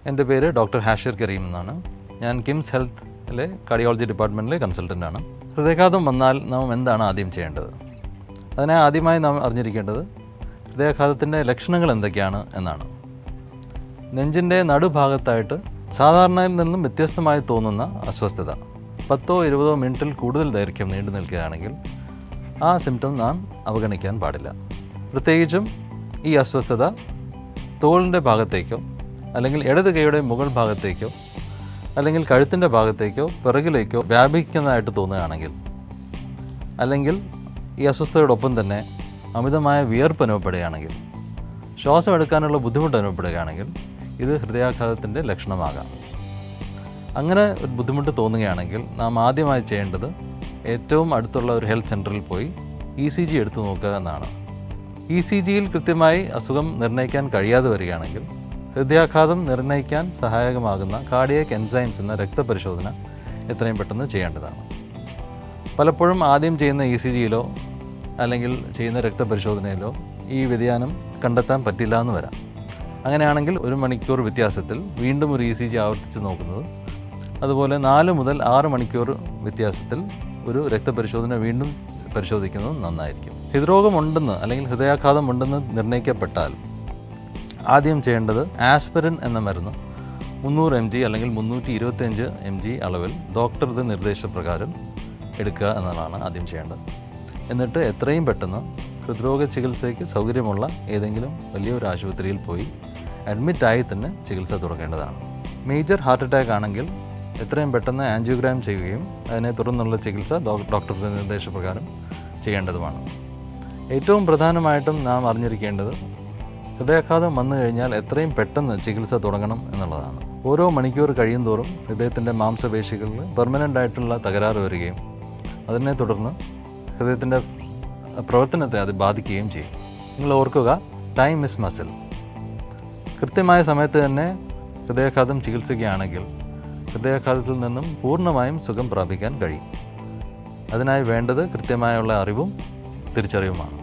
എൻ്റെ പേര് ഡോക്ടർ ഹാഷിർ കരീം എന്നാണ് ഞാൻ കിംസ് ഹെൽത്തിലെ കാർഡിയോളജി ഡിപ്പാർട്ട്മെൻറ്റിലെ കൺസൾട്ടൻ്റാണ് ഹൃദയാഘാതം വന്നാൽ നാം എന്താണ് ആദ്യം ചെയ്യേണ്ടത് അതിനെ ആദ്യമായി നാം അറിഞ്ഞിരിക്കേണ്ടത് ഹൃദയാഘാതത്തിൻ്റെ ലക്ഷണങ്ങൾ എന്തൊക്കെയാണ് എന്നാണ് നെഞ്ചിൻ്റെ നടുഭാഗത്തായിട്ട് സാധാരണയിൽ നിന്നും വ്യത്യസ്തമായി തോന്നുന്ന അസ്വസ്ഥത പത്തോ ഇരുപതോ മിനിറ്റിൽ കൂടുതൽ ദൈർഘ്യം നീണ്ടു നിൽക്കുകയാണെങ്കിൽ ആ സിംറ്റം നാം അവഗണിക്കാൻ പാടില്ല പ്രത്യേകിച്ചും ഈ അസ്വസ്ഥത തോളിൻ്റെ ഭാഗത്തേക്കോ അല്ലെങ്കിൽ ഇടത് കൈയുടെ മുകൾ ഭാഗത്തേക്കോ അല്ലെങ്കിൽ കഴുത്തിൻ്റെ ഭാഗത്തേക്കോ പിറകിലേക്കോ വ്യാപിക്കുന്നതായിട്ട് തോന്നുകയാണെങ്കിൽ അല്ലെങ്കിൽ ഈ അസ്വസ്ഥതയോടൊപ്പം തന്നെ അമിതമായ വിയർപ്പ് അനുഭവപ്പെടുകയാണെങ്കിൽ ശ്വാസം എടുക്കാനുള്ള ബുദ്ധിമുട്ട് അനുഭവപ്പെടുകയാണെങ്കിൽ ഇത് ഹൃദയാഘാതത്തിൻ്റെ ലക്ഷണമാകാം അങ്ങനെ ഒരു ബുദ്ധിമുട്ട് തോന്നുകയാണെങ്കിൽ നാം ആദ്യമായി ചെയ്യേണ്ടത് ഏറ്റവും അടുത്തുള്ള ഒരു ഹെൽത്ത് സെൻറ്ററിൽ പോയി ഇ സി ജി എടുത്തു നോക്കുക എന്നാണ് ഇ സി ജിയിൽ കൃത്യമായി അസുഖം നിർണ്ണയിക്കാൻ കഴിയാതെ വരികയാണെങ്കിൽ ഹൃദയാഘാതം നിർണ്ണയിക്കാൻ സഹായകമാകുന്ന കാർഡിയക് എൻസൈംസ് എന്ന രക്തപരിശോധന എത്രയും പെട്ടെന്ന് ചെയ്യേണ്ടതാണ് പലപ്പോഴും ആദ്യം ചെയ്യുന്ന ഇ സി ജിയിലോ അല്ലെങ്കിൽ ചെയ്യുന്ന രക്തപരിശോധനയിലോ ഈ വ്യതിയാനം കണ്ടെത്താൻ പറ്റില്ല എന്ന് വരാം അങ്ങനെയാണെങ്കിൽ ഒരു മണിക്കൂർ വ്യത്യാസത്തിൽ വീണ്ടും ഒരു ഇ സി ജി ആവർത്തിച്ച് നോക്കുന്നത് അതുപോലെ നാല് മുതൽ ആറ് മണിക്കൂർ വ്യത്യാസത്തിൽ ഒരു രക്തപരിശോധന വീണ്ടും പരിശോധിക്കുന്നത് നന്നായിരിക്കും ഹൃദ്രോഗമുണ്ടെന്ന് അല്ലെങ്കിൽ ഹൃദയാഘാതം ഉണ്ടെന്ന് നിർണ്ണയിക്കപ്പെട്ടാൽ ആദ്യം ചെയ്യേണ്ടത് ആസ്പിരിൻ എന്ന മരുന്ന് മുന്നൂറ് എം ജി അല്ലെങ്കിൽ മുന്നൂറ്റി ഇരുപത്തിയഞ്ച് എം ജി അളവിൽ ഡോക്ടറുടെ നിർദ്ദേശപ്രകാരം എടുക്കുക എന്നതാണ് ആദ്യം ചെയ്യേണ്ടത് എന്നിട്ട് എത്രയും പെട്ടെന്ന് ഹൃദ്രോഗ ചികിത്സയ്ക്ക് സൗകര്യമുള്ള ഏതെങ്കിലും വലിയൊരു ആശുപത്രിയിൽ പോയി അഡ്മിറ്റായി തന്നെ ചികിത്സ തുടങ്ങേണ്ടതാണ് മേജർ ഹാർട്ട് അറ്റാക്ക് ആണെങ്കിൽ എത്രയും പെട്ടെന്ന് ആൻജിയോഗ്രാം ചെയ്യുകയും അതിനെ തുടർന്നുള്ള ചികിത്സ ഡോ- ഡോക്ടറുടെ നിർദ്ദേശപ്രകാരം ചെയ്യേണ്ടതുമാണ് ഏറ്റവും പ്രധാനമായിട്ടും നാം അറിഞ്ഞിരിക്കേണ്ടത് ഹൃദയാഘാതം വന്നു കഴിഞ്ഞാൽ എത്രയും പെട്ടെന്ന് ചികിത്സ തുടങ്ങണം എന്നുള്ളതാണ് ഓരോ മണിക്കൂർ കഴിയുന്തോറും ഹൃദയത്തിൻ്റെ മാംസപേശികളിൽ പെർമനൻ്റ് ആയിട്ടുള്ള തകരാറ് വരികയും അതിനെ തുടർന്ന് ഹൃദയത്തിൻ്റെ പ്രവർത്തനത്തെ അത് ബാധിക്കുകയും ചെയ്യും നിങ്ങൾ ഓർക്കുക ടൈം ഇസ് മസിൽ കൃത്യമായ സമയത്ത് തന്നെ ഹൃദയാഘാതം ചികിത്സിക്കുകയാണെങ്കിൽ ഹൃദയാഘാതത്തിൽ നിന്നും പൂർണ്ണമായും സുഖം പ്രാപിക്കാൻ കഴിയും അതിനായി വേണ്ടത് കൃത്യമായുള്ള അറിവും തിരിച്ചറിവുമാണ്